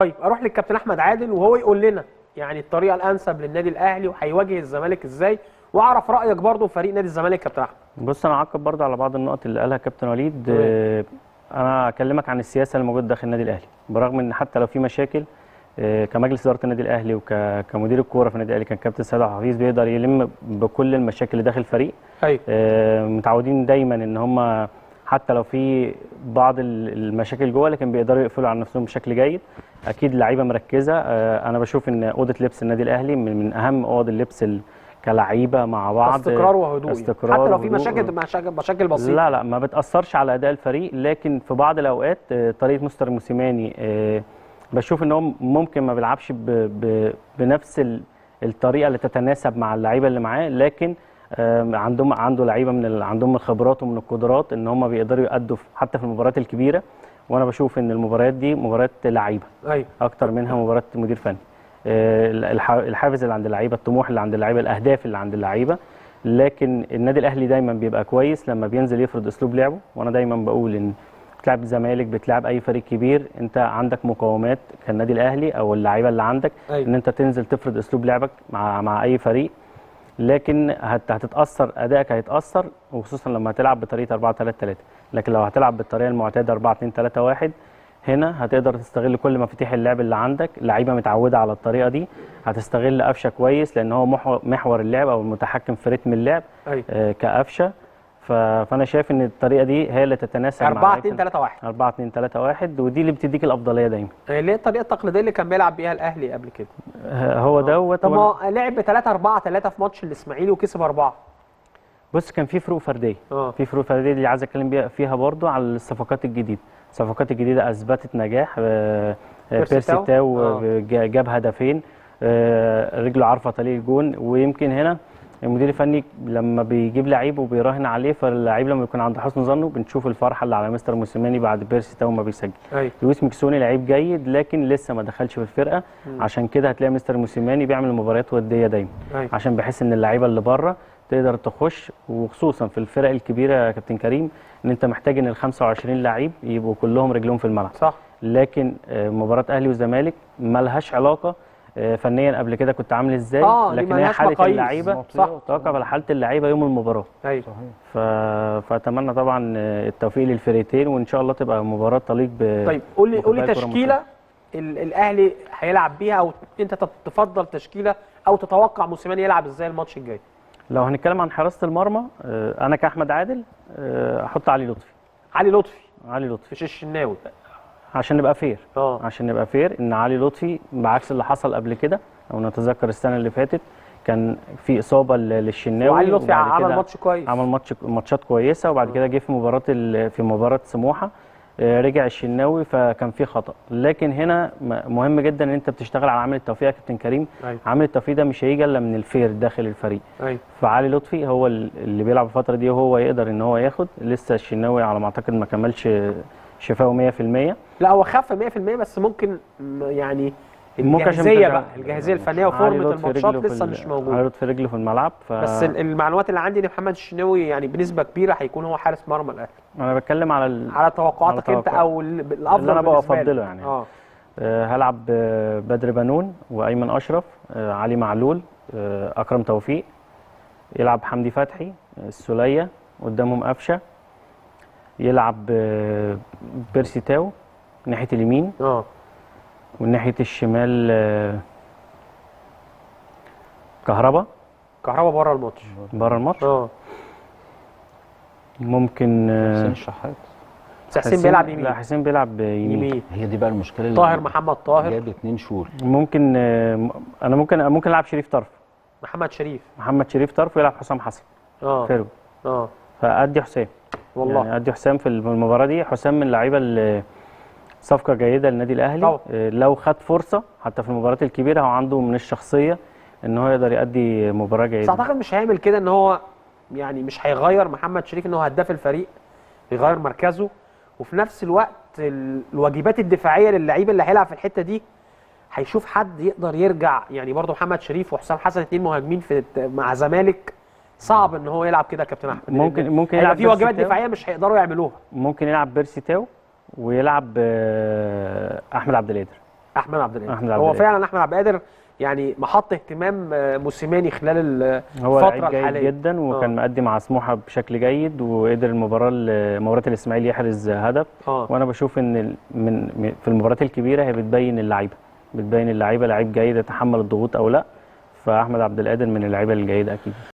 طيب اروح للكابتن احمد عادل وهو يقول لنا يعني الطريقه الانسب للنادي الاهلي وهيواجه الزمالك ازاي واعرف رايك برضو في فريق نادي الزمالك كابتن احمد بص انا اعقب برضه على بعض النقط اللي قالها كابتن وليد تمام. آه، انا اكلمك عن السياسه اللي موجوده داخل النادي الاهلي برغم ان حتى لو في مشاكل آه، كمجلس اداره النادي الاهلي وكمدير الكوره في النادي الاهلي كان كابتن سيد عبد الحفيظ بيقدر يلم بكل المشاكل اللي داخل الفريق ايوه آه، متعودين دايما ان هم حتى لو في بعض ال- المشاكل جوه لكن بيقدروا يقفلوا على نفسهم بشكل جيد اكيد لعيبه مركزه آه، انا بشوف ان اوضه لبس النادي الاهلي من من اهم اوض اللبس ال- كلعيبه مع بعض استقرار وهدوء يعني. استقرار حتى لو في وهدوء. مشاكل مشاكل مشاكل بسيطه لا لا ما بتاثرش على اداء الفريق لكن في بعض الاوقات آه، طريقه مستر موسيماني آه، بشوف ان هو ممكن ما بيلعبش ب- ب- بنفس ال- الطريقه اللي تتناسب مع اللعيبه اللي معاه لكن آه، عندهم عنده لعيبه من ال- عندهم الخبرات ومن القدرات ان هم بيقدروا يأدوا في- حتى في المباريات الكبيره وانا بشوف ان المباريات دي مباريات لعيبه ايوه اكتر منها مباراه مدير فني آه، الح- الحافز اللي عند اللعيبه الطموح اللي عند اللعيبه الاهداف اللي عند اللعيبه لكن النادي الاهلي دايما بيبقى كويس لما بينزل يفرض اسلوب لعبه وانا دايما بقول ان بتلعب الزمالك بتلعب اي فريق كبير انت عندك مقومات كالنادي الاهلي او اللعيبه اللي عندك أيوة. ان انت تنزل تفرض اسلوب لعبك مع مع اي فريق لكن هت هتتاثر ادائك هيتاثر وخصوصا لما هتلعب بطريقه 4 3 3 لكن لو هتلعب بالطريقه المعتاده 4 2 3 1 هنا هتقدر تستغل كل مفاتيح اللعب اللي عندك لعيبه متعوده على الطريقه دي هتستغل قفشه كويس لان هو محور, محور اللعب او المتحكم في رتم اللعب ايوه آه، كقفشه ف- فانا شايف ان الطريقه دي هي اللي تتناسب 4 لعيبة- 2 3 1 4 2 3 1 ودي اللي بتديك الافضليه دايما اللي هي الطريقه التقليديه اللي كان بيلعب بيها الاهلي قبل كده آه، هو دوت طب وأنا- ما هو لعب ب 3 4 3 في ماتش الاسماعيلي وكسب اربعه بص كان في فروق فرديه اه في فروق فرديه اللي عايز اتكلم بيها فيها برضو على الصفقات الجديده الصفقات الجديده اثبتت نجاح آه، آه، بيرسي بيرسي تاو. تاو آه. آه، جا- جاب هدفين آه، رجله عارفه طريق الجون ويمكن هنا المدير الفني لما بيجيب لعيب وبيراهن عليه فاللعيب لما يكون عند حسن ظنه بنشوف الفرحه اللي على مستر موسيماني بعد بيرسي تاو ما بيسجل ايوه لويس ميكسوني لعيب جيد لكن لسه ما دخلش في الفرقه مم. عشان كده هتلاقي مستر موسيماني بيعمل مباريات وديه دايما ايوه عشان بحس ان اللعيبه اللي بره تقدر تخش وخصوصا في الفرق الكبيره يا كابتن كريم ان انت محتاج ان ال 25 لعيب يبقوا كلهم رجلهم في الملعب صح لكن آه، مباراه اهلي وزمالك ملهاش علاقه آه، فنيا قبل كده كنت عامل ازاي آه، دي لكن هي ملهاش حاله مقاييس. اللعيبه صح. توقف على حاله اللعيبه يوم المباراه ايوه ف... فاتمنى طبعا آه، التوفيق للفريقين وان شاء الله تبقى مباراه تليق ب طيب قول لي قول لي بقبال كرة تشكيله ال- الاهلي هيلعب بيها او انت تت- تفضل تشكيله او تتوقع موسيماني يلعب ازاي الماتش الجاي لو هنتكلم عن حراسه المرمى آه، انا كاحمد عادل آه، احط علي لطفي علي لطفي علي لطفي مش الشناوي عشان نبقى فير اه عشان نبقى فير ان علي لطفي بعكس اللي حصل قبل كده لو نتذكر السنه اللي فاتت كان في اصابه ل- للشناوي وعلي لطفي وبعد عمل كده ماتش كويس عمل ماتش ماتشات كويسه وبعد كده جه في مباراه ال- في مباراه سموحه آه، رجع الشناوي فكان في خطا لكن هنا م- مهم جدا ان انت بتشتغل على عامل التوفيق يا كابتن كريم ايوه عامل التوفيق ده مش هيجي الا من الفير داخل الفريق ايوه فعلي لطفي هو ال- اللي بيلعب الفتره دي وهو يقدر ان هو ياخد لسه الشناوي على ما اعتقد ما كملش شفاؤه 100% لا هو خف 100% بس ممكن م- يعني ممكن عشان الجاهزيه بترجع- بقى الجاهزيه الفنيه علي وفورمه لطفي الماتشات رجله في لسه ال- مش علي موجوده لطفي رجله في الملعب ف... بس ال- المعلومات اللي عندي ان محمد الشناوي يعني بنسبه كبيره هيكون هو حارس مرمى الاهلي انا بتكلم على ال... على توقعاتك على انت توقع- او ال- الافضل اللي أنا بقى بالنسبة لك. أفضله يعني. اه آه، هلعب آه، بدر بنون وايمن اشرف آه، علي معلول آه، اكرم توفيق يلعب حمدي فتحي آه، السوليه قدامهم قفشه يلعب آه، بيرسي تاو ناحيه اليمين اه وناحيه الشمال آه، كهربا كهربا بره الماتش بره الماتش اه ممكن آه، حسين الشحات بس حسين بيلعب يمين لا حسين بيلعب يمين, يمين هي دي بقى المشكله اللي طاهر محمد طاهر جاب اتنين شهور ممكن آه، انا ممكن ممكن العب شريف طرف محمد شريف محمد شريف طرف ويلعب حسام حسن اه فيرو اه فادي حسام والله يعني ادي حسام في المباراه دي حسام من اللعيبه اللي صفقه جيده للنادي الاهلي طبعا. آه، لو خد فرصه حتى في المباريات الكبيره هو عنده من الشخصيه ان هو يقدر يؤدي مباراه بس جيده اعتقد مش هيعمل كده ان هو يعني مش هيغير محمد شريف ان هو هداف الفريق يغير مركزه وفي نفس الوقت ال- الواجبات الدفاعيه للعيب اللي هيلعب في الحته دي هيشوف حد يقدر يرجع يعني برضه محمد شريف وحسام حسن اتنين مهاجمين في مع زمالك صعب ان هو يلعب كده يا كابتن احمد ممكن لأن ممكن هيبقى يلعب في واجبات بيرسي تاو. دفاعيه مش هيقدروا يعملوها ممكن يلعب بيرسي تاو ويلعب آه، احمد عبد القادر احمد عبد القادر أحمد عبد هو القادر. فعلا احمد عبد القادر يعني محط اهتمام آه، موسيماني خلال ال- هو الفتره لعيب جيد الحاليه جدا وكان مأدي مع سموحه بشكل جيد وقدر المباراه ال- مباراه الاسماعيلي يحرز هدف اه وانا بشوف ان ال- من من- في المباريات الكبيره هي بتبين اللعيبه بتبين اللعيبه لعيب جيد يتحمل الضغوط او لا فاحمد عبد القادر من اللعيبه الجيده اكيد